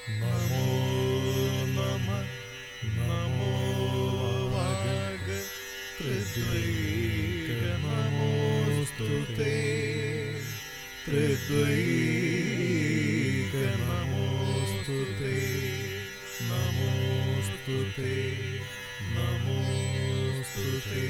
നമോ നമ നമോ വാഗ ത്രിദ്വൈക നമോസ്തുതേ ത്രിദ്വൈക നമോസ്തുതേ നമോസ്തുതേ നമോസ്തുതേ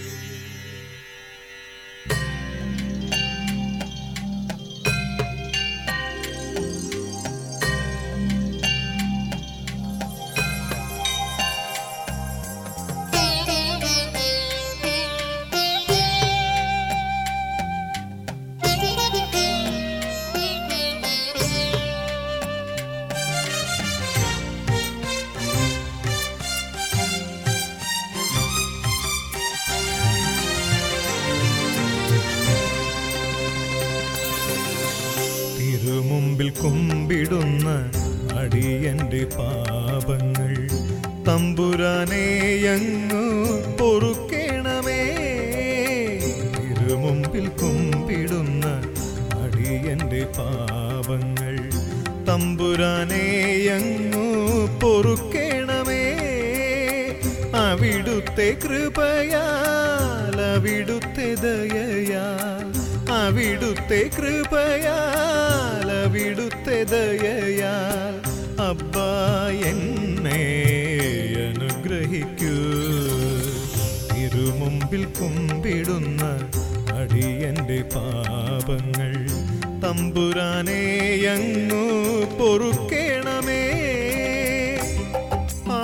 തിരുമുമ്പിൽ കുമ്പിടുന്ന അടിയന്റെ പാപങ്ങൾ തമ്പുരാനെയങ്ങു പൊറുക്കേണമേ തിരുമുമ്പിൽ കുമ്പിടുന്ന അടിയന്റെ പാപങ്ങൾ തമ്പുരാനെയങ്ങു പൊറുക്കേണമേ അവിടുത്തെ കൃപയാൽ അവിടുത്തെ ദയയാൽ അവിടുത്തെ കൃപയാൽ അവിടുത്തെ ദയയാൽ അബ്ബാ എന്നെ അനുഗ്രഹിക്കൂ ഇരുമുമ്പിൽ കുമ്പിടുന്ന അടിയന്റെ പാപങ്ങൾ തമ്പുരാനെയങ്ങു പൊറുക്കേണമേ ആ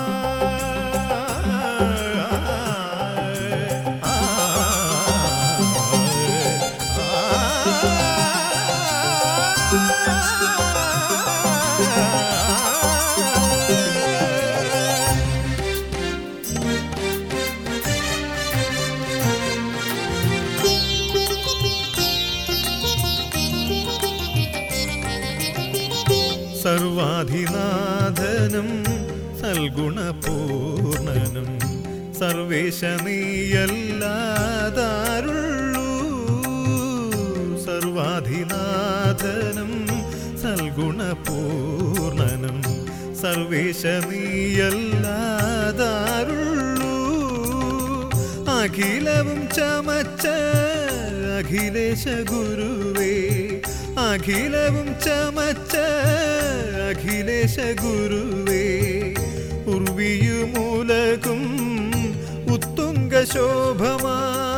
സർവാധിനാഥനും സൽഗുണപൂർണനും സർവേശ നീയല്ലാതാരുള്ളൂ സർവാധിനാഥനും സൽഗുണപൂർണനും സർവേശ നീയല്ലാതാരുള്ളൂ അഖിലവും ചമച്ച അഖിലേശ ഗുരുവേ അഖിലവും ചമച്ച അഖിലേശ ഗുരുവേ ഉർവിയുമൂലകും ഉത്തുംഗ ശോഭമാ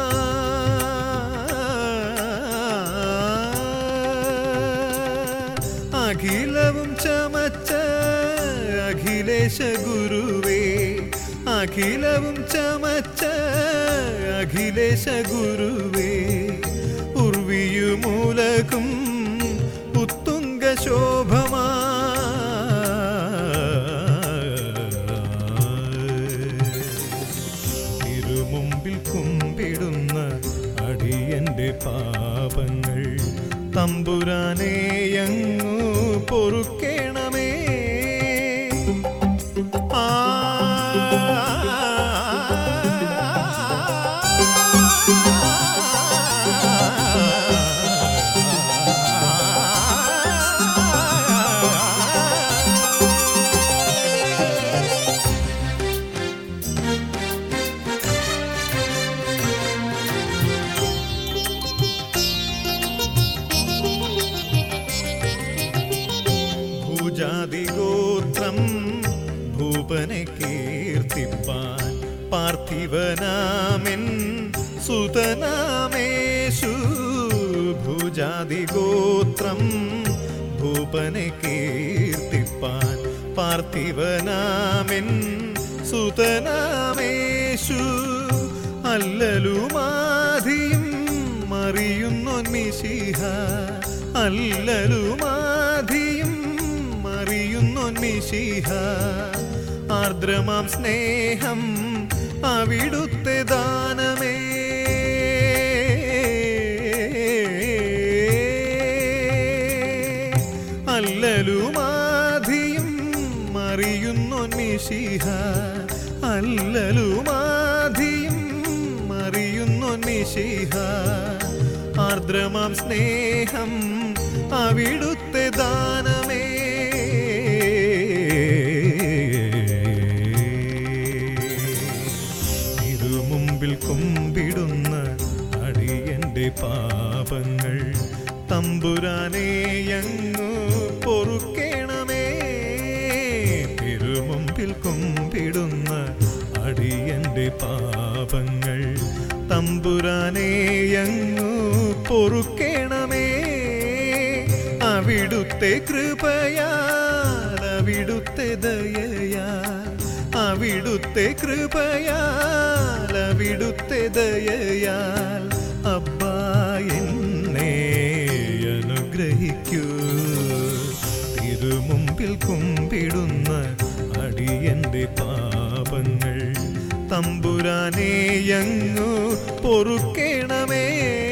അഖിലവും ചമച്ച അഖിലേശ ഗുരുവേ അഖിലവും ചമച്ച അഖിലേശ ഗുരുവേ ഉർവിയുമൂലകും ഉത്തുംഗ ശോഭമാ ഇരുമുമ്പിൽ കുമ്പിടുന്ന അടിയന്റെ പാപങ്ങൾ തമ്പുരാനെയങ്ങു പൊറുക്കേണമേ ആ ഭൂജാതിഗോത്രം ഭൂപനെ കീർത്തിപ്പാൻ പാർത്ഥിവനാമെൻ സുതനാമേശു ഭൂജാതിഗോത്രം ഭൂപനെ കീർത്തിപ്പാൻ പാർത്ഥിവനാമെൻ സുതനാമേശു അല്ലലുമാധിയും മറിയുന്നൊന്മിശിഹ അല്ലലുമാധിയും മറിയുന്നൊന്മിശിഹ ആർദ്രമാം സ്നേഹം അവിടുത്തെ ദാനമേ അല്ലലുമാധിയും മറിയുന്നൊന്മിശിഹ അല്ലലുമാധിയും മറിയുന്നൊന്മിശിഹ ആർദ്രമാം സ്നേഹം അവിടുത്തെ ദാനമേ പാപങ്ങൾ തമ്പുരാനെയങ്ങു പൊറുക്കേണമേ അവിടുത്തെ കൃപയാൽ അവിടുത്തെ ദയയാൽ അവിടുത്തെ കൃപയാൽ അവിടുത്തെ ദയയാൽ അബ്ബാ എന്നെ അനുഗ്രഹിക്കൂ തിരുമുമ്പിൽ കുമ്പിടുന്ന അടിയന്റെ പാപങ്ങൾ തമ്പുരാനെയങ്ങു പൊറുക്കേണമേ